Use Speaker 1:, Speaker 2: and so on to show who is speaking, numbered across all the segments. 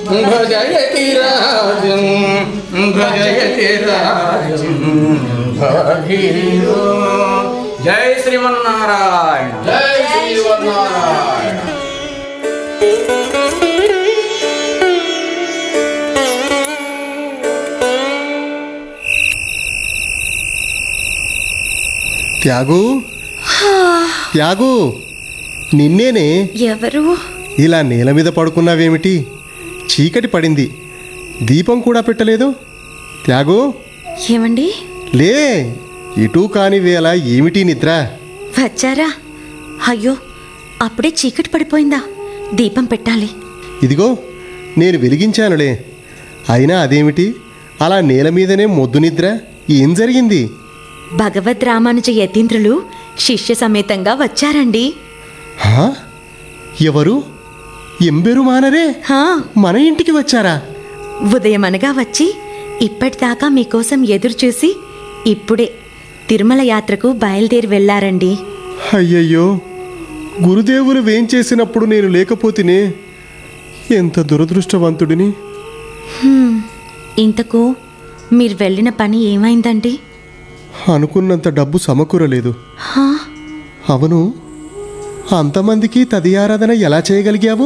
Speaker 1: భజయతి రాజం భజయతి రాజం భవధీరో. జై శ్రీమన్నారాయణ
Speaker 2: జై శ్రీమన్నారాయణ
Speaker 3: త్యాగు త్యాగు నిన్నేనే
Speaker 4: ఎవరు
Speaker 3: ఇలా నేల మీద పడుకున్నావేమిటి చీకటి పడింది దీపం కూడా పెట్టలేదు త్యాగు
Speaker 4: ఏమండి
Speaker 3: లే ఇటూ కాని వేళ ఏమిటి నిద్ర
Speaker 4: వచ్చారా అయ్యో అప్పుడే చీకటి పడిపోయిందా దీపం పెట్టాలి
Speaker 3: ఇదిగో నేను వెలిగించానులే అయినా అదేమిటి అలా నేల మీదనే మొద్దు నిద్ర ఏం జరిగింది
Speaker 4: భగవద్ రామానుజ యతీంద్రులు శిష్య సమేతంగా వచ్చారండి
Speaker 3: హా? ఎవరు ఎంబెరు మానరే
Speaker 4: హా
Speaker 3: మన ఇంటికి వచ్చారా
Speaker 4: ఉదయం అనగా వచ్చి ఇప్పటిదాకా మీకోసం ఎదురు చూసి ఇప్పుడే తిరుమల యాత్రకు బయలుదేరి వెళ్ళారండి
Speaker 3: అయ్యయ్యో గురుదేవులు వేంచేసినప్పుడు నేను లేకపోతేనే ఎంత దురదృష్టవంతుడిని
Speaker 4: ఇంతకు మీరు వెళ్ళిన పని ఏమైందండి
Speaker 3: అనుకున్నంత డబ్బు సమకూరలేదు
Speaker 4: హా
Speaker 3: అవును అంతమందికి తదియారాధన ఎలా చేయగలిగావు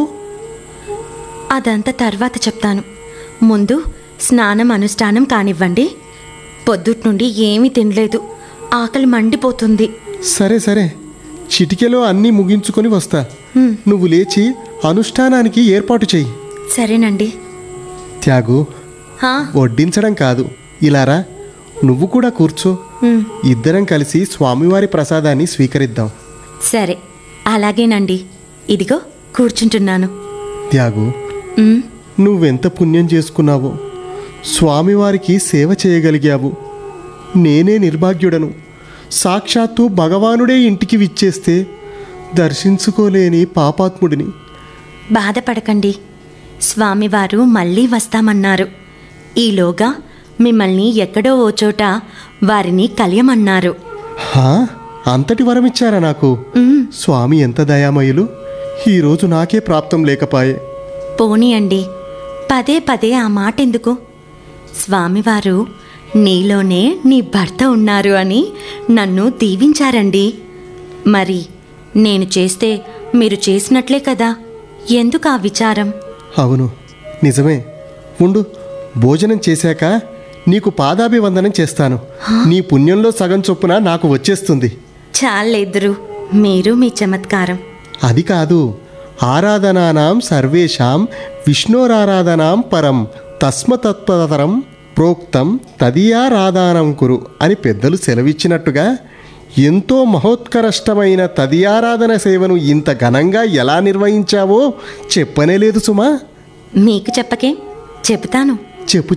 Speaker 4: అదంతా తర్వాత చెప్తాను ముందు స్నానం అనుష్ఠానం కానివ్వండి పొద్దుట్ నుండి ఏమీ తినలేదు ఆకలి మండిపోతుంది
Speaker 3: సరే సరే చిటికెలో అన్నీ ముగించుకొని వస్తా నువ్వు లేచి అనుష్ఠానానికి ఏర్పాటు చెయ్యి
Speaker 4: సరేనండి
Speaker 3: త్యాగు
Speaker 4: హా
Speaker 3: వడ్డించడం కాదు ఇలారా నువ్వు కూడా కూర్చో
Speaker 4: ఉమ్,
Speaker 3: ఇద్దరం కలిసి స్వామివారి ప్రసాదాన్ని స్వీకరిద్దాం
Speaker 4: సరే అలాగేనండి ఇదిగో కూర్చుంటున్నాను
Speaker 3: త్యాగు
Speaker 4: ఉమ్,
Speaker 3: నువ్వెంత పుణ్యం చేసుకున్నావో స్వామివారికి సేవ చేయగలిగావు నేనే నిర్భాగ్యుడను సాక్షాత్తు భగవానుడే ఇంటికి విచ్చేస్తే దర్శించుకోలేని పాపాత్ముడిని
Speaker 4: బాధపడకండి స్వామివారు మళ్ళీ వస్తామన్నారు ఈలోగా మిమ్మల్ని ఎక్కడో ఓ చోట వారిని కలియమన్నారు
Speaker 3: హా అంతటి వరమిచ్చారా నాకు
Speaker 4: ఉమ్,
Speaker 3: స్వామి ఎంత దయామయులు ఈరోజు నాకే ప్రాప్తం లేకపాయే
Speaker 4: పోనీ అండి పదే పదే ఆ మాట ఎందుకు స్వామివారు నీలోనే నీ భర్త ఉన్నారు అని నన్ను దీవించారండి మరి నేను చేస్తే మీరు చేసినట్లే కదా ఎందుకు ఆ విచారం
Speaker 3: అవును నిజమే ఉండు భోజనం చేశాక నీకు పాదాభివందనం చేస్తాను నీ పుణ్యంలో సగం చొప్పున నాకు వచ్చేస్తుంది
Speaker 4: చాలేదురు మీరు మీ చమత్కారం
Speaker 3: అది కాదు ఆరాధనానాం సర్వేషాం విష్ణోరారాధనాం పరం తస్మతత్పరతరం ప్రోక్తం తదియారాధానం కురు అని పెద్దలు సెలవిచ్చినట్టుగా ఎంతో మహోత్కరష్టమైన తదియారాధన సేవను ఇంత ఘనంగా ఎలా నిర్వహించావో చెప్పనే లేదు సుమా
Speaker 4: మీకు చెప్పకే చెబుతాను
Speaker 3: చెప్పు